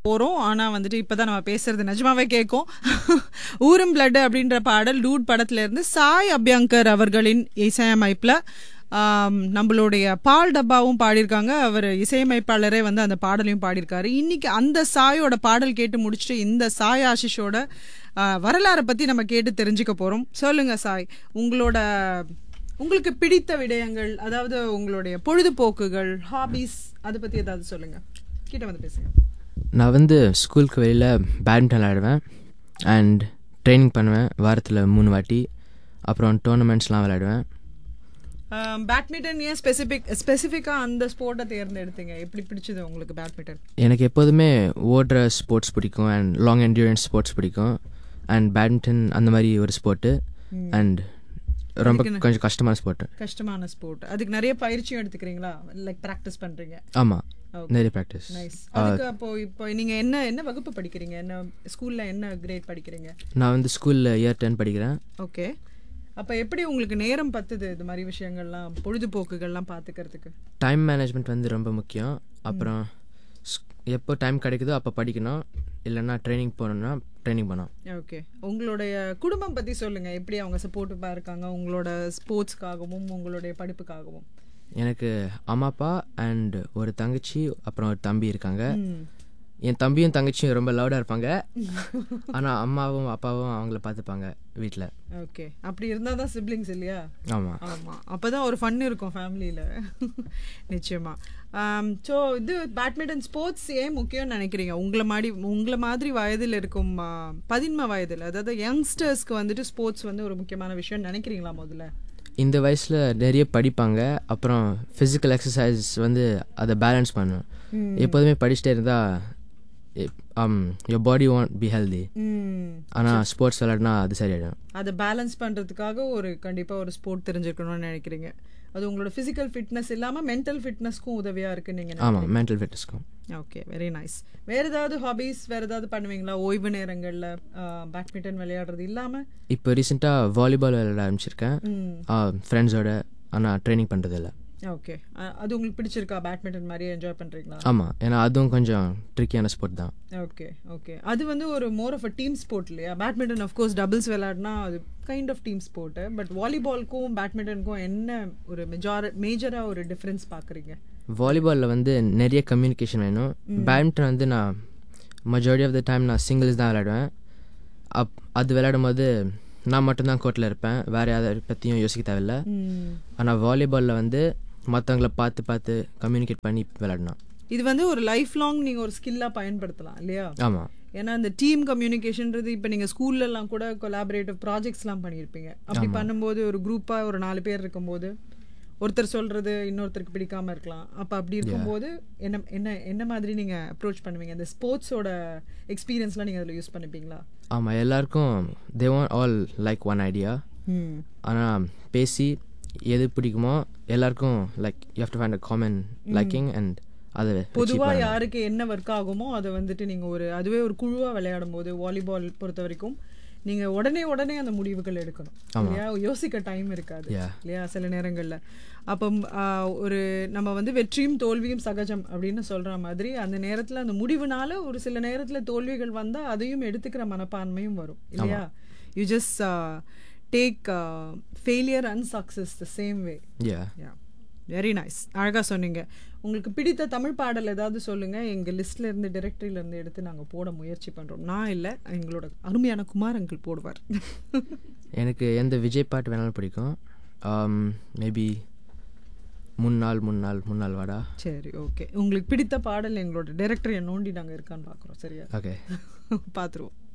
போகிறோம் ஆனால் வந்துட்டு இப்போ தான் நம்ம பேசுறது நிஜமாவே கேட்கும் ஊரும் பிளட் அப்படின்ற பாடல் டூட் படத்துலேருந்து சாய் அபியங்கர் அவர்களின் இசையமைப்பில் ஆம், நம்மளுடைய பால் டப்பாவும் பாடியிருக்காங்க அவர் இசையமைப்பாளரே வந்து அந்த பாடலையும் பாடியிருக்காரு இன்னைக்கு அந்த சாயோட பாடல் கேட்டு முடிச்சுட்டு இந்த சாய் ஆஷிஷோட ஆ, வரலாறை பற்றி நம்ம கேட்டு தெரிஞ்சுக்க போகிறோம் சொல்லுங்க சாய் உங்களோட உங்களுக்கு பிடித்த விடயங்கள் அதாவது உங்களுடைய பொழுதுபோக்குகள் ஹாபிஸ் அதை பற்றி ஏதாவது சொல்லுங்க கிட்ட வந்து பேசுங்க நான் வந்து ஸ்கூலுக்கு வெளியில் பேட்மிண்டன் விளையாடுவேன் அண்ட் ட்ரைனிங் பண்ணுவேன் வாரத்தில் மூணு வாட்டி அப்புறம் டோர்னமெண்ட்ஸ்லாம் விளையாடுவேன் பேட்மிண்டன் ஏன் ஸ்பெசிபிக் ஸ்பெசிஃபிக்காக அந்த ஸ்போர்ட்டை தேர்ந்தெடுத்தீங்க எப்படி பிடிச்சது உங்களுக்கு பேட்மிண்டன் எனக்கு எப்போதுமே ஓடுற ஸ்போர்ட்ஸ் பிடிக்கும் அண்ட் லாங் என்டியூரன்ஸ் ஸ்போர்ட்ஸ் பிடிக்கும் அண்ட் பேட்மிண்டன் அந்த மாதிரி ஒரு ஸ்போர்ட்டு அண்ட் ரொம்ப கொஞ்சம் கஷ்டமான ஸ்போர்ட்டு கஷ்டமான ஸ்போர்ட் அதுக்கு நிறைய பயிற்சியும் எடுத்துக்கிறீங்களா லைக் ப்ராக்டிஸ் பண்றீங்க ஆமாம் Okay. நிறைய ப்ராக்டிஸ் நைஸ் அதுக்கு அப்போ இப்போ நீங்க என்ன என்ன வகுப்பு படிக்கிறீங்க என்ன ஸ்கூல்ல என்ன கிரேட் படிக்கிறீங்க நான் வந்து ஸ்கூலில் இயர் டென் படிக்கிறேன் ஓகே அப்போ எப்படி உங்களுக்கு நேரம் பத்துது இது மாதிரி விஷயங்கள்லாம் பொழுதுபோக்குகள்லாம் பார்த்துக்கிறதுக்கு டைம் மேனேஜ்மெண்ட் வந்து ரொம்ப முக்கியம் அப்புறம் ஸ்- எப்போ டைம் கிடைக்குதோ அப்போ படிக்கணும் இல்லைன்னா ட்ரைனிங் போகணுன்னா ட்ரைனிங் பண்ணோம் ஓகே உங்களுடைய குடும்பம் பத்தி சொல்லுங்க எப்படி அவங்க சப்போர்ட்டிவா இருக்காங்க உங்களோட ஸ்போர்ட்ஸ்க்காகவும் உங்களுடைய படிப்புக்காகவும் எனக்கு அம்மா அப்பா அண்ட் ஒரு தங்கச்சி அப்புறம் ஒரு தம்பி இருக்காங்க ம். என் தம்பியும் தங்கச்சியும் ரொம்ப லவுடாக இருப்பாங்க ஆனால் அம்மாவும் அப்பாவும் அவங்கள பார்த்துப்பாங்க வீட்டில் ஓகே அப்படி இருந்தால் தான் சிப்ளிங்ஸ் இல்லையா ஆமாம் ஆமாம் அப்போ தான் ஒரு ஃபன் இருக்கும் ஃபேமிலியில் நிச்சயமா ஸோ இது பேட்மிண்டன் ஸ்போர்ட்ஸ் ஏன் முக்கியம்னு நினைக்கிறீங்க உங்களை மாதிரி உங்களை மாதிரி வயதில் இருக்கும் ஆ, பதின்ம வயதில் அதாவது யங்ஸ்டர்ஸ்க்கு வந்துட்டு ஸ்போர்ட்ஸ் வந்து ஒரு முக்கியமான விஷயம் நினைக்கிறீங்களா முதல்ல இந்த வயசில் நிறைய படிப்பாங்க அப்புறம் ஃபிசிக்கல் எக்ஸசைஸ் வந்து அதை பேலன்ஸ் பண்ணும் எப்போதுமே படிச்சுட்டே இருந்தால் your body won't be healthy ம் ஆனால் ஸ்போர்ட்ஸ் விளையாடினா அது சரியாயிடும் அதை பேலன்ஸ் பண்ணுறதுக்காக ஒரு கண்டிப்பாக ஒரு ஸ்போர்ட் தெரிஞ்சிருக்கணும்னு நினைக்கிறீங்க அது உங்களோட ஃபிசிக்கல் ஃபிட்னஸ் இல்லாமல் மென்டல் ஃபிட்னஸ்க்கும் உதவியாக இருக்குன்னு நீங்கள் ஆமாம் மென்டல் ஃபிட்னஸ்க்கும் ஓகே வெரி நைஸ் வேற ஏதாவது ஹாபீஸ் வேற ஏதாவது பண்ணுவீங்களா ஓய்வு நேரங்களில் பேட்மிண்டன் விளையாடுறது இல்லாமல் இப்போ ரீசெண்டாக வாலிபால் விளையாட ஆரம்பிச்சிருக்கேன் ம் ஃப்ரெண்ட்ஸோட ஆனால் ட்ரைனிங் பண்ணுறது இல்லை ஓகே அது உங்களுக்கு பிடிச்சிருக்கா பேட்மிண்டன் மாதிரி என்ஜாய் பண்ணுறீங்களா ஆமாம் ஏன்னா அதுவும் கொஞ்சம் ட்ரிக்கியான ஸ்போர்ட் தான் ஓகே ஓகே அது வந்து ஒரு more of a team sport இல்லையா பேட்மிண்டன் கோர்ஸ் டபுள்ஸ் விளையாடினா அது kind of team sport but வாலிபால்க்கும் பேட்மிண்டனுக்கும் என்ன ஒரு மெஜார மேஜராக ஒரு டிஃப்ரென்ஸ் பார்க்குறீங்க வாலிபாலில் வந்து நிறைய கம்யூனிகேஷன் வேணும் பேட்மிண்டன் வந்து நான் மெஜாரிட்டி ஆஃப் த டைம் நான் சிங்கிள்ஸ் தான் விளையாடுவேன் அப் அது விளையாடும் போது நான் மட்டும்தான் கோர்ட்டில் இருப்பேன் வேறு யாரை பற்றியும் யோசிக்க தேவையில்ல ஆனால் வாலிபாலில் வந்து மற்றவங்கள பார்த்து பார்த்து கம்யூனிகேட் பண்ணி விளையாடணும் இது வந்து ஒரு லைஃப் லாங் நீங்கள் ஒரு ஸ்கில்லாக பயன்படுத்தலாம் இல்லையா ஆமாம் ஏன்னா இந்த டீம் கம்யூனிகேஷன்றது இப்போ நீங்கள் ஸ்கூல்லலாம் கூட கொலாபரேட்டிவ் ப்ராஜெக்ட்ஸ்லாம் பண்ணியிருப்பீங்க அப்படி பண்ணும்போது ஒரு குரூப்பாக ஒரு நாலு பேர் இருக்கும்போது ஒருத்தர் சொல்றது இன்னொருத்தருக்கு பிடிக்காம இருக்கலாம் அப்போ அப்படி இருக்கும்போது என்ன என்ன என்ன மாதிரி நீங்கள் அப்ரோச் பண்ணுவீங்க இந்த ஸ்போர்ட்ஸோட எக்ஸ்பீரியன்ஸ்லாம் நீங்கள் அதில் யூஸ் பண்ணிப்பீங்களா ஆமாம் எல்லாருக்கும் they want all like one idea ம் ஆனால் பேசி எது பிடிக்குமோ எல்லாருக்கும் like you have to find a common liking and அதை பொதுவா யாருக்கு என்ன ஒர்க் ஆகுமோ அதை வந்துட்டு நீங்க ஒரு அதுவே ஒரு குழுவா விளையாடும் போது வாலிபால் பொறுத்த வரைக்கும் நீங்க உடனே உடனே அந்த முடிவுகள் எடுக்கணும் இல்லையா யோசிக்க டைம் இருக்காது Yeah. இல்லையா சில நேரங்கள்ல அப்போ ஆஹ், ஒரு நம்ம வந்து வெற்றியும் தோல்வியும் சகஜம் அப்படின்னு சொல்ற மாதிரி அந்த நேரத்துல அந்த முடிவுனால ஒரு சில நேரத்துல தோல்விகள் வந்தா அதையும் எடுத்துக்கிற மனப்பான்மையும் வரும் இல்லையா you just take failure and success the same way yeah yeah very nice அழகாக சொன்னீங்க உங்களுக்கு பிடித்த தமிழ் பாடல் ஏதாவது சொல்லுங்க எங்க லிஸ்ட்ல இருந்து directoryல இருந்து எடுத்து நாங்க போட முயற்சி பண்றோம் நான் இல்ல எங்களோட அருமையான குமார் அங்கிள் போடுவார் எனக்கு எந்த விஜய் பாட்டு வேணாலும் பிடிக்கும் மேபி முன்னாள் முன்னாள் முன்னாள் வாடா சரி ஓகே உங்களுக்கு பிடித்த பாடல் எங்களோட டைரக்டரை நோண்டி நாங்க இருக்கான்னு பார்க்குறோம் சரியா ஓகே பார்த்துருவோம்